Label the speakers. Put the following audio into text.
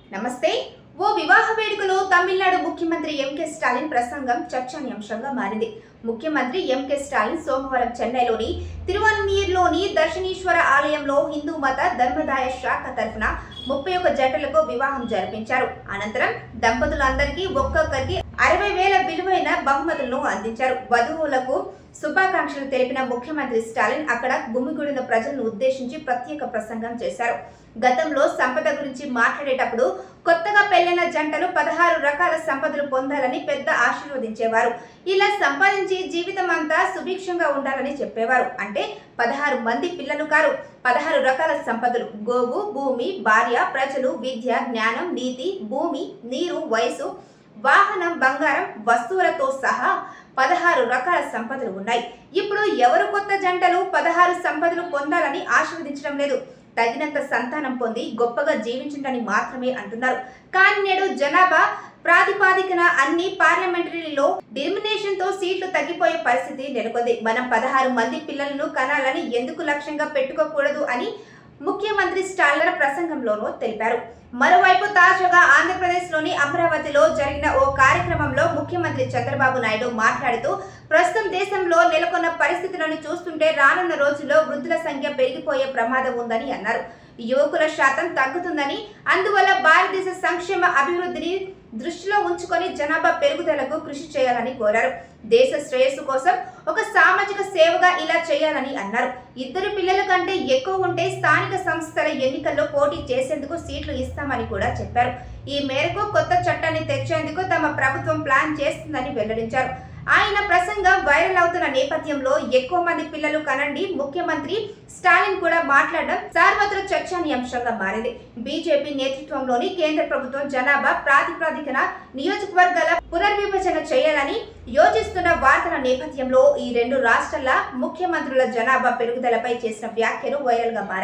Speaker 1: నమస్తే ఓ వివాహ వేడుకలో తమిళనాడు ముఖ్యమంత్రి ఎంకే స్టాలిన్ ప్రసంగం చర్చనీయాంశంగా మారింది ముఖ్యమంత్రి ఎంకే స్టాలిన్ సోమవారం చెన్నైలోని తిరువన్నీర్లోని దర్శనీశ్వర ఆలయంలో హిందూ మత ధర్మదాయ శాఖ తరఫున ముప్పై ఒక్క జంటలకు వివాహం జరిపించారు అనంతరం దంపతులందరికీ ఒక్కొక్కరికి అరవై వేల విలువైన బహుమతులను అందించారు వధువులకు శుభాకాంక్షలు తెలిపిన ముఖ్యమంత్రి స్టాలిన్ అక్కడ గుమిగూడిన ప్రజలను ఉద్దేశించి ప్రత్యేక ప్రసంగం చేశారు గతంలో సంపద గురించి మాట్లాడేటప్పుడు కొత్తగా పెళ్లైన జంటలు పదహారు రకాల సంపదలు పొందాలని పెద్ద ఆశీర్వదించేవారు ఇలా సంపాదించి జీవితం అంతా సుభిక్షంగా ఉండాలని చెప్పేవారు అంటే పదహారు మంది పిల్లలు కారు పదహారు రకాల సంపదలు గోవు భూమి భార్య ప్రజలు విద్య జ్ఞానం నీతి భూమి నీరు వయసు వాహనం బంగారం వస్తువులతో సహా పదహారు రకాల సంపదలు ఉన్నాయి ఇప్పుడు ఎవరు కొత్త జంటలు పదహారు సంపదలు పొందాలని ఆశీర్వదించడం లేదు తగినంత సంతానం పొంది గొప్పగా జీవించండి మాత్రమే అంటున్నారు కానీ నేడు జనాభా ప్రాతిపాదికన అన్ని పార్లమెంటరీలో డిమినేషన్ తో సీట్లు తగ్గిపోయే పరిస్థితి నెలకొంది మనం పదహారు మంది పిల్లలను కనాలని ఎందుకు లక్ష్యంగా పెట్టుకోకూడదు అని ముఖ్యమంత్రి స్టాలిన్ ప్రసంగంలోనూ తెలిపారు మరోవైపు తాజాగా ఆంధ్రప్రదేశ్లోని అమరావతిలో జరిగిన ఓ కార్యక్రమంలో ముఖ్యమంత్రి చంద్రబాబు నాయుడు మాట్లాడుతూ ప్రస్తుతం దేశంలో నెలకొన్న పరిస్థితులను చూస్తుంటే రానున్న రోజుల్లో వృద్ధుల సంఖ్య పెరిగిపోయే ప్రమాదం ఉందని అన్నారు యువకుల శాతం తగ్గుతుందని అందువల్ల భారతదేశ సంక్షేమ అభివృద్ధిని దృష్టిలో ఉంచుకొని జనాభా పెరుగుదలకు కృషి చేయాలని కోరారు దేశ శ్రేయస్సు కోసం ఒక సామాజిక సేవగా ఇలా చేయాలని అన్నారు ఇద్దరు పిల్లల కంటే ఎక్కువ ఉంటే స్థానిక సంస్థల ఎన్నికల్లో పోటీ చేసేందుకు సీట్లు ఇస్తామని కూడా చెప్పారు ఈ మేరకు కొత్త చట్టాన్ని తెచ్చేందుకు తమ ప్రభుత్వం ప్లాన్ చేస్తుందని వెల్లడించారు ఆయన ప్రసంగం వైరల్ అవుతున్న నేపథ్యంలో ఎక్కువ మంది పిల్లలు కనండి ముఖ్యమంత్రి స్టాలిన్ కూడా మాట్లాడడం సర్వత్ర చర్చనీయాంశంగా మారింది బీజేపీ నేతృత్వంలోని కేంద్ర ప్రభుత్వం జనాభా ప్రాతిపదికన నియోజకవర్గాల పునర్విభజన చేయాలని యోచిస్తున్న వార్తల నేపథ్యంలో ఈ రెండు రాష్ట్రాల ముఖ్యమంత్రుల జనాభా పెరుగుదలపై చేసిన వ్యాఖ్యలు వైరల్ గా మారాయి